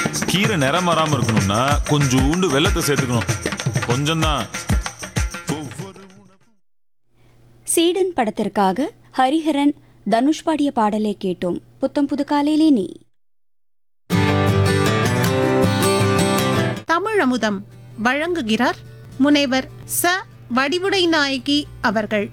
கீரை நிறம் வராம இருக்கணும்னா கொஞ்சோண்டு வெள்ளத்தை சேர்த்துக்கணும் கொஞ்சம்தான் சீடன் படத்திற்காக ஹரிஹரன் தனுஷ் பாடிய பாடலை கேட்டோம் புத்தம் புது காலையிலே நீ தமிழமுதம் வழங்குகிறார் முனைவர் ச வடிவுடை நாயகி அவர்கள்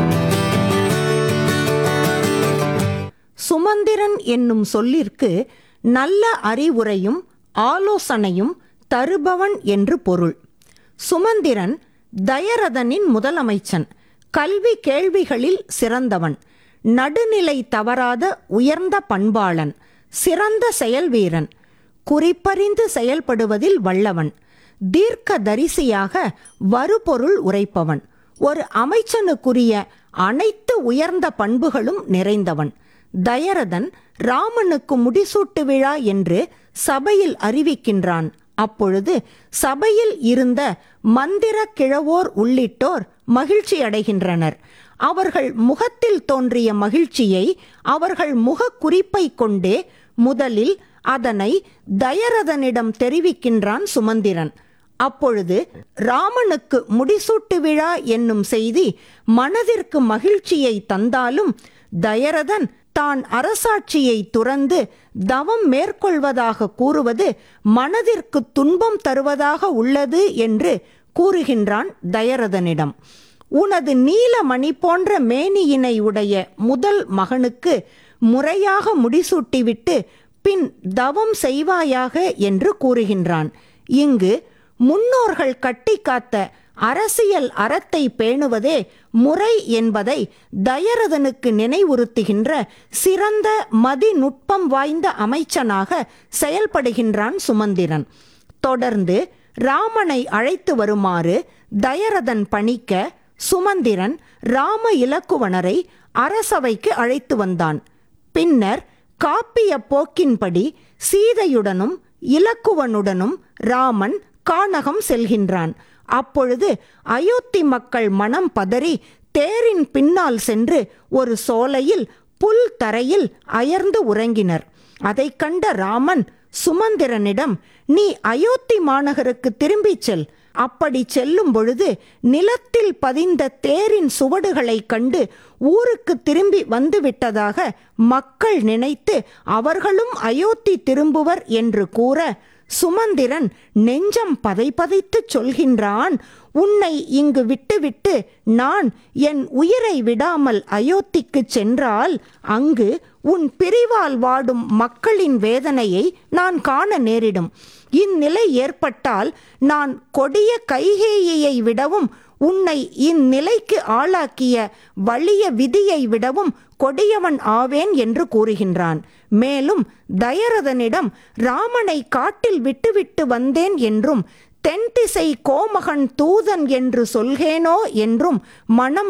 சுமந்திரன் என்னும் சொல்லிற்கு நல்ல அறிவுரையும் ஆலோசனையும் தருபவன் என்று பொருள் சுமந்திரன் தயரதனின் முதலமைச்சன் கல்வி கேள்விகளில் சிறந்தவன் நடுநிலை தவறாத உயர்ந்த பண்பாளன் சிறந்த செயல்வீரன் குறிப்பறிந்து செயல்படுவதில் வல்லவன் தீர்க்க தரிசியாக வருபொருள் உரைப்பவன் ஒரு அமைச்சனுக்குரிய அனைத்து உயர்ந்த பண்புகளும் நிறைந்தவன் தயரதன் ராமனுக்கு முடிசூட்டு விழா என்று சபையில் அறிவிக்கின்றான் அப்பொழுது சபையில் இருந்த மந்திர கிழவோர் உள்ளிட்டோர் மகிழ்ச்சி அடைகின்றனர் அவர்கள் முகத்தில் தோன்றிய மகிழ்ச்சியை அவர்கள் முகக் குறிப்பை கொண்டே முதலில் அதனை தயரதனிடம் தெரிவிக்கின்றான் சுமந்திரன் அப்பொழுது ராமனுக்கு முடிசூட்டு விழா என்னும் செய்தி மனதிற்கு மகிழ்ச்சியை தந்தாலும் தயரதன் தான் அரசாட்சியை துறந்து தவம் மேற்கொள்வதாக கூறுவது மனதிற்கு துன்பம் தருவதாக உள்ளது என்று கூறுகின்றான் தயரதனிடம் உனது நீலமணி போன்ற மேனியினை உடைய முதல் மகனுக்கு முறையாக முடிசூட்டிவிட்டு பின் தவம் செய்வாயாக என்று கூறுகின்றான் இங்கு முன்னோர்கள் கட்டி காத்த அரசியல் அறத்தை பேணுவதே முறை என்பதை தயரதனுக்கு நினைவுறுத்துகின்ற சிறந்த மதிநுட்பம் வாய்ந்த அமைச்சனாக செயல்படுகின்றான் சுமந்திரன் தொடர்ந்து ராமனை அழைத்து வருமாறு தயரதன் பணிக்க சுமந்திரன் ராம இலக்குவனரை அரசவைக்கு அழைத்து வந்தான் பின்னர் காப்பிய போக்கின்படி சீதையுடனும் இலக்குவனுடனும் ராமன் கானகம் செல்கின்றான் அப்பொழுது அயோத்தி மக்கள் மனம் பதறி தேரின் பின்னால் சென்று ஒரு சோலையில் புல் தரையில் அயர்ந்து உறங்கினர் அதைக் கண்ட ராமன் சுமந்திரனிடம் நீ அயோத்தி மாநகருக்கு திரும்பிச் செல் அப்படி செல்லும் பொழுது நிலத்தில் பதிந்த தேரின் சுவடுகளைக் கண்டு ஊருக்கு திரும்பி வந்துவிட்டதாக மக்கள் நினைத்து அவர்களும் அயோத்தி திரும்புவர் என்று கூற சுமந்திரன் நெஞ்சம் பதைபதைத்து சொல்கின்றான் உன்னை இங்கு விட்டுவிட்டு நான் என் உயிரை விடாமல் அயோத்திக்கு சென்றால் அங்கு உன் பிரிவால் வாடும் மக்களின் வேதனையை நான் காண நேரிடும் இந்நிலை ஏற்பட்டால் நான் கொடிய கைகேயியை விடவும் உன்னை இந்நிலைக்கு ஆளாக்கிய வலிய விதியை விடவும் கொடியவன் ஆவேன் என்று கூறுகின்றான் மேலும் தயரதனிடம் ராமனை காட்டில் விட்டுவிட்டு வந்தேன் என்றும் தென்திசை கோமகன் தூதன் என்று சொல்கேனோ என்றும் மனம்